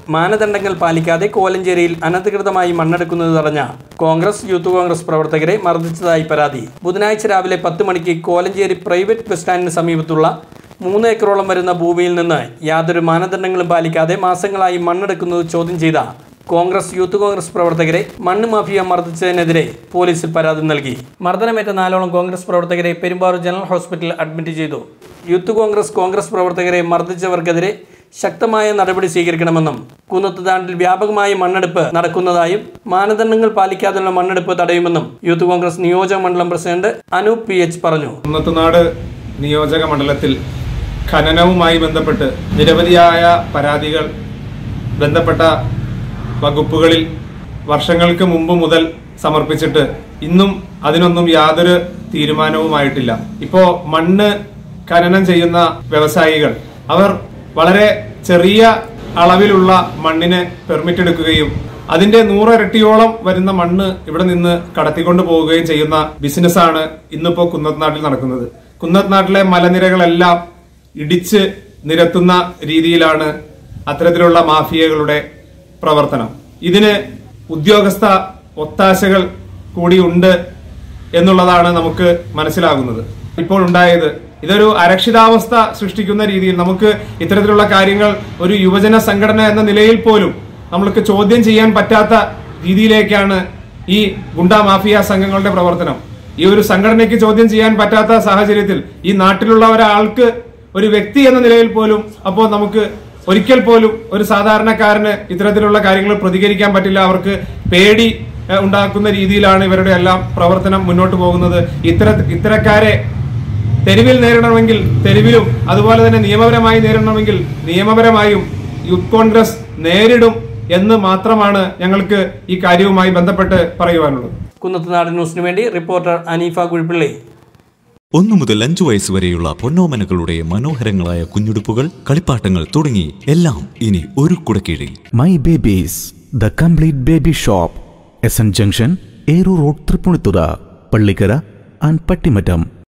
മാനദണ്ഡങ്ങൾ പാലിക്കാതെ കോലഞ്ചേരിയിൽ അനധികൃതമായി മണ്ണെടുക്കുന്നത് തടഞ്ഞ കോൺഗ്രസ് യൂത്ത് കോൺഗ്രസ് പ്രവർത്തകരെ മർദ്ദിച്ചതായി പരാതി ബുധനാഴ്ച രാവിലെ പത്ത് മണിക്ക് കോലഞ്ചേരി പ്രൈവറ്റ് ബസ് സ്റ്റാൻഡിന് സമീപത്തുള്ള മൂന്ന് ഏക്കറോളം വരുന്ന ഭൂമിയിൽ നിന്ന് യാതൊരു മാനദണ്ഡങ്ങളും പാലിക്കാതെ മാസങ്ങളായി മണ്ണെടുക്കുന്നത് ചോദ്യം ചെയ്ത കോൺഗ്രസ് യൂത്ത് കോൺഗ്രസ് പ്രവർത്തകരെ മണ്ണ് മാഫിയ മർദ്ദിച്ചതിനെതിരെ പോലീസിൽ പരാതി നൽകി മർദ്ദനമേറ്റ നാലോളം കോൺഗ്രസ് പ്രവർത്തകരെ പെരുമ്പാവൂർ ജനറൽ ഹോസ്പിറ്റലിൽ അഡ്മിറ്റ് ചെയ്തു യൂത്ത് കോൺഗ്രസ് കോൺഗ്രസ് പ്രവർത്തകരെ മർദ്ദിച്ചവർക്കെതിരെ ശക്തമായ നടപടി സ്വീകരിക്കണമെന്നും കുന്നത്തുതാണ്ടിൽ വ്യാപകമായി മണ്ണെടുപ്പ് നടക്കുന്നതായും മാനദണ്ഡങ്ങൾ പാലിക്കാതെയുള്ള മണ്ണെടുപ്പ് തടയുമെന്നും യൂത്ത് കോൺഗ്രസ് നിയോജക മണ്ഡലം പ്രസിഡന്റ് അനൂപ് പി എച്ച് പറഞ്ഞു കുന്നത്തുനാട് നിയോജക മണ്ഡലത്തിൽ ഖനനവുമായി ബന്ധപ്പെട്ട് നിരവധിയായ പരാതികൾ ബന്ധപ്പെട്ട വകുപ്പുകളിൽ വർഷങ്ങൾക്ക് മുമ്പ് മുതൽ സമർപ്പിച്ചിട്ട് ഇന്നും അതിനൊന്നും യാതൊരു തീരുമാനവുമായിട്ടില്ല ഇപ്പോ മണ്ണ് ഖനനം ചെയ്യുന്ന വ്യവസായികൾ അവർ വളരെ ചെറിയ അളവിലുള്ള മണ്ണിന് പെർമിറ്റ് എടുക്കുകയും അതിന്റെ നൂറിരട്ടിയോളം വരുന്ന മണ്ണ് ഇവിടെ നിന്ന് കടത്തിക്കൊണ്ടു പോവുകയും ചെയ്യുന്ന ബിസിനസ്സാണ് ഇന്നിപ്പോ കുന്നത്നാട്ടിൽ നടക്കുന്നത് കുന്നത്നാട്ടിലെ മലനിരകളെല്ലാം ഇടിച്ച് നിരത്തുന്ന രീതിയിലാണ് അത്തരത്തിലുള്ള മാഫിയകളുടെ പ്രവർത്തനം ഇതിന് ഉദ്യോഗസ്ഥ ഒത്താശകൾ കൂടി ഉണ്ട് എന്നുള്ളതാണ് നമുക്ക് മനസ്സിലാകുന്നത് ഇപ്പോൾ ഉണ്ടായത് ഇതൊരു അരക്ഷിതാവസ്ഥ സൃഷ്ടിക്കുന്ന രീതിയിൽ നമുക്ക് ഇത്തരത്തിലുള്ള കാര്യങ്ങൾ ഒരു യുവജന സംഘടന എന്ന നിലയിൽ പോലും നമ്മൾക്ക് ചോദ്യം ചെയ്യാൻ പറ്റാത്ത രീതിയിലേക്കാണ് ഈ ഗുണ്ടാ മാഫിയ സംഘങ്ങളുടെ പ്രവർത്തനം ഈ ഒരു സംഘടനയ്ക്ക് ചോദ്യം ചെയ്യാൻ പറ്റാത്ത സാഹചര്യത്തിൽ ഈ നാട്ടിലുള്ള ഒരാൾക്ക് ഒരു വ്യക്തി എന്ന നിലയിൽ പോലും അപ്പോൾ നമുക്ക് ഒരിക്കൽ പോലും ഒരു സാധാരണക്കാരന് ഇത്തരത്തിലുള്ള കാര്യങ്ങൾ പ്രതികരിക്കാൻ പറ്റില്ല അവർക്ക് പേടി ഏഹ്, ഉണ്ടാക്കുന്ന രീതിയിലാണ് ഇവരുടെ എല്ലാം പ്രവർത്തനം മുന്നോട്ട് പോകുന്നത് ഇത്തര ഇത്തരക്കാരെ തെരുവിൽ നേരിടണമെങ്കിൽ തെരുവിലും അതുപോലെ തന്നെ നിയമപരമായി നേരിടണമെങ്കിൽ നിയമപരമായും യൂത്ത് കോൺഗ്രസ് നേരിടും എന്ന് മാത്രമാണ് ഞങ്ങൾക്ക് ഈ കാര്യവുമായി ബന്ധപ്പെട്ട് പറയുവാനുള്ളത് കുന്നത്തുനാട് ന്യൂസിനു വേണ്ടി റിപ്പോർട്ടർ അനീഫ കുഴിപ്പിള്ളി ഒന്നു മുതൽ അഞ്ചു വയസ്സുവരെയുള്ള പൊന്നോമനകളുടെ മനോഹരങ്ങളായ കുഞ്ഞുടുപ്പുകൾ കളിപ്പാട്ടങ്ങൾ തുടങ്ങി എല്ലാം ഇനി ഒരു കുടക്കീഴിൽ my babies the complete baby shop S N junction Eroor road Tripunithura Pallikkara and Pattimattom